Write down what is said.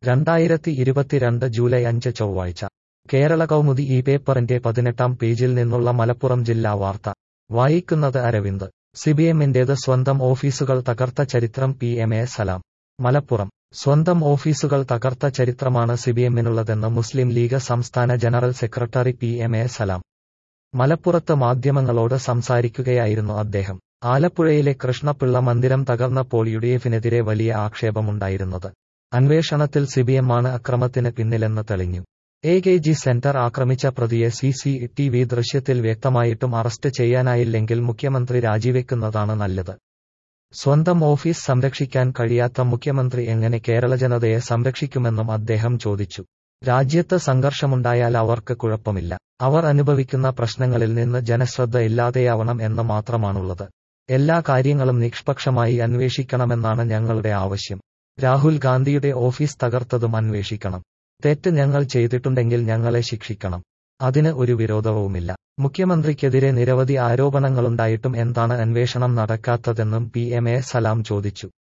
രണ്ടായിരത്തി ഇരുപത്തിരണ്ട് ജൂലൈ അഞ്ച് ചൊവ്വാഴ്ച കേരള കൗമുദി ഈ പേപ്പറിന്റെ പതിനെട്ടാം പേജിൽ നിന്നുള്ള മലപ്പുറം ജില്ലാ വാർത്ത വായിക്കുന്നത് അരവിന്ദ് സിബിഎമ്മിന്റേത് സ്വന്തം ഓഫീസുകൾ തകർത്ത ചരിത്രം P M A Salam Malappuram സ്വന്തം ഓഫീസുകൾ തകർത്ത ചരിത്രമാണ് സിബിഎമ്മിനുള്ളതെന്ന് മുസ്ലിം ലീഗ് സംസ്ഥാന general secretary P M A Salam മലപ്പുറത്ത് മാധ്യമങ്ങളോട് സംസാരിക്കുകയായിരുന്നു അദ്ദേഹം ആലപ്പുഴയിലെ കൃഷ്ണപിള്ള മന്ദിരം തകർന്നപ്പോൾ യുഡിഎഫിനെതിരെ വലിയ ആക്ഷേപമുണ്ടായിരുന്നത് അന്വേഷണത്തിൽ സിബിഎമ്മാണ് അക്രമത്തിന് പിന്നിലെന്ന് തെളിഞ്ഞു എ കെ ജി സെന്റർ ആക്രമിച്ച പ്രതിയെ സി സി ടി വി ദൃശ്യത്തിൽ വ്യക്തമായിട്ടും അറസ്റ്റ് ചെയ്യാനായില്ലെങ്കിൽ മുഖ്യമന്ത്രി രാജിവെക്കുന്നതാണ് നല്ലത് സ്വന്തം ഓഫീസ് സംരക്ഷിക്കാൻ കഴിയാത്ത മുഖ്യമന്ത്രി എങ്ങനെ കേരള ജനതയെ സംരക്ഷിക്കുമെന്നും അദ്ദേഹം ചോദിച്ചു രാജ്യത്ത് സംഘർഷമുണ്ടായാൽ അവർക്ക് കുഴപ്പമില്ല അവർ അനുഭവിക്കുന്ന പ്രശ്നങ്ങളിൽ നിന്ന് ജനശ്രദ്ധ ഇല്ലാതെയാവണം എന്ന് മാത്രമാണുള്ളത് എല്ലാ കാര്യങ്ങളും നിഷ്പക്ഷമായി അന്വേഷിക്കണമെന്നാണ് ഞങ്ങളുടെ ആവശ്യം രാഹുൽ ഗാന്ധിയുടെ ഓഫീസ് തകർത്തതും അന്വേഷിക്കണം തെറ്റ് ഞങ്ങൾ ചെയ്തിട്ടുണ്ടെങ്കിൽ ഞങ്ങളെ ശിക്ഷിക്കണം അതിന് ഒരു വിരോധവുമില്ല മുഖ്യമന്ത്രിക്കെതിരെ നിരവധി ആരോപണങ്ങളുണ്ടായിട്ടും എന്താണ് അന്വേഷണം നടക്കാത്തതെന്നും പി എം എ സലാം ചോദിച്ചു